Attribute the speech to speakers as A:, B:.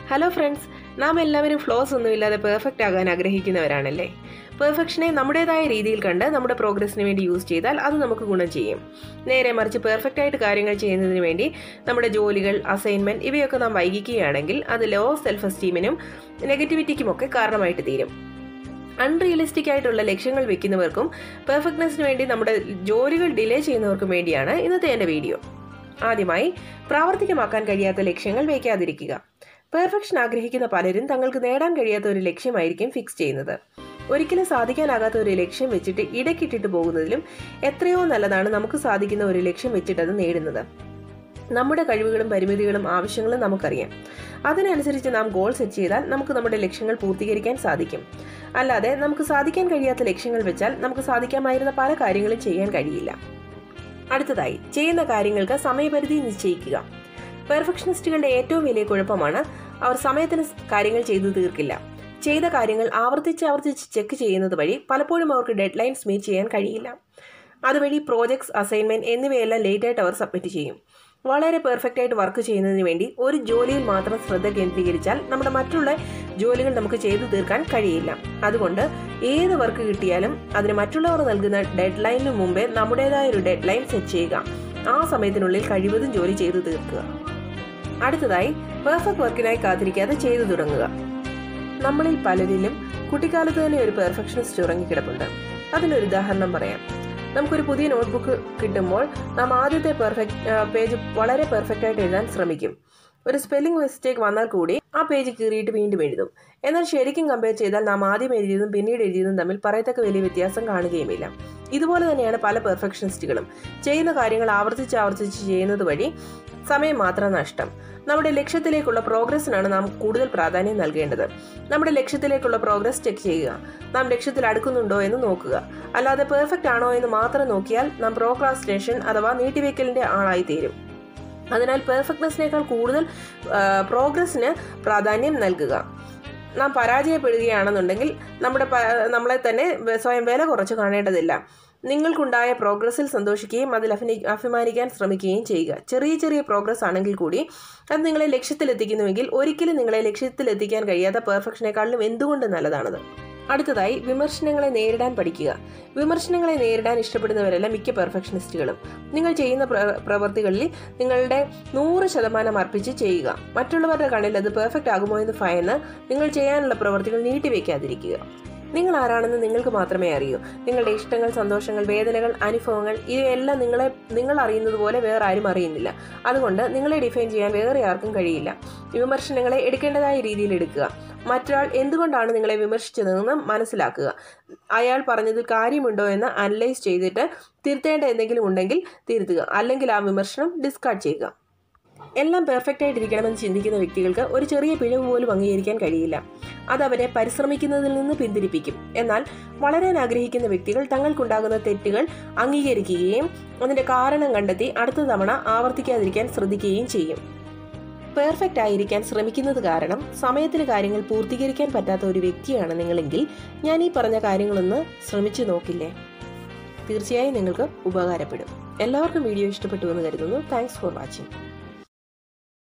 A: hello friends നാം എല്ലാവരും flows ഒന്നുമില്ലാതെ പെർഫെക്റ്റ് ആകാൻ ആഗ്രഹിക്കുന്നവരാണല്ലേ പെർഫെക്ഷനെ നമ്മുടേതായ രീതിയിൽ കണ്ട് നമ്മുടെ പ്രോഗ്രസ്സിന് വേണ്ടി യൂസ് ചെയ്താൽ അത് നമുക്ക് ഗുണം ചെയ്യും നേരെ മറിച്ച് പെർഫെക്റ്റ് ആയിട്ട് കാര്യങ്ങൾ ചെയ്യുന്നതിന് വേണ്ടി നമ്മുടെ ജോലികൾ അസൈൻമെന്റ് ഇവയൊക്കെ നാം വൈകിക്കുകയാണെങ്കിൽ അത് ലോ സെൽഫ് എസ്റ്റീമിനും നെഗറ്റിവിറ്റിക്കുമൊക്കെ കാരണമായിട്ട് തീരും അൺറിയലിസ്റ്റിക് ആയിട്ടുള്ള ലക്ഷ്യങ്ങൾ വെക്കുന്നവർക്കും പെർഫെക്റ്റ്നെസ്സിന് വേണ്ടി നമ്മുടെ ജോലികൾ ഡിലേ ചെയ്യുന്നവർക്കും വേണ്ടിയാണ് ഇന്നത്തെ എൻ്റെ വീഡിയോ ആദ്യമായി പ്രാവർത്തികമാക്കാൻ കഴിയാത്ത ലക്ഷ്യങ്ങൾ വയ്ക്കാതിരിക്കുക പെർഫെക്ഷൻ ആഗ്രഹിക്കുന്ന പലരും തങ്ങൾക്ക് നേടാൻ കഴിയാത്ത ഒരു ലക്ഷ്യമായിരിക്കും ഫിക്സ് ചെയ്യുന്നത് ഒരിക്കലും സാധിക്കാനാകാത്ത ഒരു ലക്ഷ്യം വെച്ചിട്ട് ഇടയ്ക്കിട്ടിട്ട് പോകുന്നതിലും എത്രയോ നല്ലതാണ് നമുക്ക് സാധിക്കുന്ന ഒരു ലക്ഷ്യം വെച്ചിട്ട് അത് നേടുന്നത് നമ്മുടെ കഴിവുകളും പരിമിതികളും ആവശ്യങ്ങളും നമുക്കറിയാം അതിനനുസരിച്ച് നാം ഗോൾ സെറ്റ് ചെയ്താൽ നമുക്ക് നമ്മുടെ ലക്ഷ്യങ്ങൾ പൂർത്തീകരിക്കാൻ സാധിക്കും അല്ലാതെ നമുക്ക് സാധിക്കാൻ കഴിയാത്ത ലക്ഷ്യങ്ങൾ വെച്ചാൽ നമുക്ക് സാധിക്കാമായിരുന്ന പല കാര്യങ്ങളും ചെയ്യാൻ കഴിയില്ല അടുത്തതായി ചെയ്യുന്ന കാര്യങ്ങൾക്ക് സമയപരിധി നിശ്ചയിക്കുക പെർഫെക്ഷനിസ്റ്റുകളുടെ ഏറ്റവും വലിയ കുഴപ്പമാണ് അവർ സമയത്തിന് കാര്യങ്ങൾ ചെയ്തു തീർക്കില്ല ചെയ്ത കാര്യങ്ങൾ ആവർത്തിച്ച് ആവർത്തിച്ച് ചെക്ക് ചെയ്യുന്നത് വഴി പലപ്പോഴും അവർക്ക് ഡെഡ് ലൈൻസ് മീറ്റ് ചെയ്യാൻ കഴിയില്ല അതുവഴി പ്രോജക്ട്സ് അസൈൻമെന്റ് എന്നിവയെല്ലാം ലേറ്റായിട്ട് അവർ സബ്മിറ്റ് ചെയ്യും വളരെ പെർഫെക്റ്റ് ആയിട്ട് വർക്ക് ചെയ്യുന്നതിന് വേണ്ടി ഒരു ജോലിയിൽ മാത്രം ശ്രദ്ധ കേന്ദ്രീകരിച്ചാൽ നമ്മുടെ മറ്റുള്ള ജോലികൾ നമുക്ക് ചെയ്തു തീർക്കാൻ കഴിയില്ല അതുകൊണ്ട് ഏത് വർക്ക് കിട്ടിയാലും അതിന് മറ്റുള്ളവർ നൽകുന്ന ഡെഡ് ലൈനിന് മുമ്പേ നമ്മുടേതായ ഒരു ഡെഡ് ലൈൻ സെറ്റ് ചെയ്യുക ആ സമയത്തിനുള്ളിൽ കഴിവതും ജോലി ചെയ്തു തീർക്കുക അടുത്തതായി പെർഫെക്റ്റ് വർക്കിനായി കാത്തിരിക്കാതെ ചെയ്തു തുടങ്ങുക നമ്മളിൽ പലരിലും കുട്ടിക്കാലത്ത് തന്നെ ഒരു പെർഫെക്ഷനിസ്റ്റ് ഉറങ്ങിക്കിടപ്പുണ്ട് അതിനൊരു ഉദാഹരണം പറയാം നമുക്കൊരു പുതിയ നോട്ട്ബുക്ക് കിട്ടുമ്പോൾ നാം ആദ്യത്തെ പെർഫെക്റ്റ് പേജ് വളരെ പെർഫെക്റ്റ് ആയിട്ട് എഴുതാൻ ശ്രമിക്കും ഒരു സ്പെല്ലിംഗ് മിസ്റ്റേക്ക് വന്നാൽ കൂടി ആ പേജ് കീറിയിട്ട് വീണ്ടും എഴുതും എന്നാൽ ശരിക്കും കമ്പയർ ചെയ്താൽ നാം ആദ്യം എഴുതിയതും പിന്നീട് എഴുതിയതും തമ്മിൽ പറയത്തക്ക വലിയ വ്യത്യാസം കാണുകയുമില്ല ഇതുപോലെ തന്നെയാണ് പല പെർഫെക്ഷനിസ്റ്റുകളും ചെയ്യുന്ന കാര്യങ്ങൾ ആവർത്തിച്ച് ആവർത്തിച്ച് ചെയ്യുന്നത് വഴി സമയം മാത്രം നഷ്ടം നമ്മുടെ ലക്ഷ്യത്തിലേക്കുള്ള പ്രോഗ്രസ്സിനാണ് നാം കൂടുതൽ പ്രാധാന്യം നൽകേണ്ടത് നമ്മുടെ ലക്ഷ്യത്തിലേക്കുള്ള പ്രോഗ്രസ് ചെക്ക് ചെയ്യുക നാം ലക്ഷ്യത്തിൽ അടുക്കുന്നുണ്ടോ എന്ന് നോക്കുക അല്ലാതെ പെർഫെക്റ്റ് ആണോ എന്ന് മാത്രം നോക്കിയാൽ നാം പ്രോക്രാസ്റ്റിനേഷൻ അഥവാ നീട്ടിവെക്കലിന്റെ ആളായി തീരും അതിനാൽ പെർഫെക്റ്റ്നെസ്സിനേക്കാൾ കൂടുതൽ പ്രോഗ്രസ്സിന് പ്രാധാന്യം നൽകുക നാം പരാജയപ്പെടുകയാണെന്നുണ്ടെങ്കിൽ നമ്മുടെ നമ്മളെ തന്നെ സ്വയം വില കുറച്ച് കാണേണ്ടതില്ല നിങ്ങൾക്കുണ്ടായ പ്രോഗ്രസ്സിൽ സന്തോഷിക്കുകയും അതിൽ അഭിനയി അഭിമാനിക്കാൻ ശ്രമിക്കുകയും ചെയ്യുക ചെറിയ ചെറിയ പ്രോഗ്രസ് ആണെങ്കിൽ കൂടി അത് നിങ്ങളെ ലക്ഷ്യത്തിലെത്തിക്കുന്നുവെങ്കിൽ ഒരിക്കലും നിങ്ങളെ ലക്ഷ്യത്തിലെത്തിക്കാൻ കഴിയാത്ത പെർഫെക്ഷനേക്കാളിലും എന്തുകൊണ്ട് നല്ലതാണത് അടുത്തതായി വിമർശനങ്ങളെ നേരിടാൻ പഠിക്കുക വിമർശനങ്ങളെ നേരിടാൻ ഇഷ്ടപ്പെടുന്നവരല്ല മിക്ക പെർഫെക്ഷനിസ്റ്റുകളും നിങ്ങൾ ചെയ്യുന്ന പ്രവൃത്തികളിൽ നിങ്ങളുടെ നൂറ് ശതമാനം അർപ്പിച്ച് ചെയ്യുക മറ്റുള്ളവരുടെ കണ്ണിൽ അത് പെർഫെക്റ്റ് ആകുമോ എന്ന് ഭയന്ന് നിങ്ങൾ ചെയ്യാനുള്ള പ്രവൃത്തികൾ നീട്ടിവെക്കാതിരിക്കുക നിങ്ങൾ ആരാണെന്ന് നിങ്ങൾക്ക് മാത്രമേ അറിയൂ നിങ്ങളുടെ ഇഷ്ടങ്ങൾ സന്തോഷങ്ങൾ വേദനകൾ അനുഭവങ്ങൾ ഇവയെല്ലാം നിങ്ങളെ നിങ്ങൾ അറിയുന്നത് പോലെ വേറെ ആരും അറിയുന്നില്ല അതുകൊണ്ട് നിങ്ങളെ ഡിഫൈൻ ചെയ്യാൻ വേറെ ആർക്കും കഴിയില്ല വിമർശനങ്ങളെ എടുക്കേണ്ടതായ രീതിയിൽ എടുക്കുക മറ്റൊരാൾ എന്തുകൊണ്ടാണ് നിങ്ങളെ വിമർശിച്ചതെന്ന് മനസ്സിലാക്കുക അയാൾ പറഞ്ഞതിൽ കാര്യമുണ്ടോ എന്ന് അനലൈസ് ചെയ്തിട്ട് തിരുത്തേണ്ട എന്തെങ്കിലും ഉണ്ടെങ്കിൽ തിരുത്തുക അല്ലെങ്കിൽ ആ വിമർശനം ഡിസ്കാർഡ് ചെയ്യുക എല്ലാം പെർഫെക്റ്റ് ആയിട്ടിരിക്കണമെന്ന് ചിന്തിക്കുന്ന വ്യക്തികൾക്ക് ഒരു ചെറിയ പിഴവ് പോലും അംഗീകരിക്കാൻ കഴിയില്ല അത് അവരെ പരിശ്രമിക്കുന്നതിൽ നിന്ന് പിന്തിരിപ്പിക്കും എന്നാൽ വളരാൻ ആഗ്രഹിക്കുന്ന വ്യക്തികൾ തങ്ങൾക്കുണ്ടാകുന്ന തെറ്റുകൾ അംഗീകരിക്കുകയും അതിന്റെ കാരണം കണ്ടെത്തി അടുത്ത തവണ ആവർത്തിക്കാതിരിക്കാൻ ശ്രദ്ധിക്കുകയും ചെയ്യും പെർഫെക്റ്റ് ആയിരിക്കാൻ ശ്രമിക്കുന്നത് കാരണം സമയത്തിന് കാര്യങ്ങൾ പൂർത്തീകരിക്കാൻ പറ്റാത്ത ഒരു വ്യക്തിയാണ് നിങ്ങളെങ്കിൽ ഞാൻ ഈ പറഞ്ഞ കാര്യങ്ങളൊന്ന് ശ്രമിച്ചു നോക്കില്ലേ തീർച്ചയായും നിങ്ങൾക്ക് ഉപകാരപ്പെടും എല്ലാവർക്കും വീഡിയോ ഇഷ്ടപ്പെട്ടു എന്ന് കരുതുന്നു താങ്ക്സ് ഫോർ വാച്ചിങ്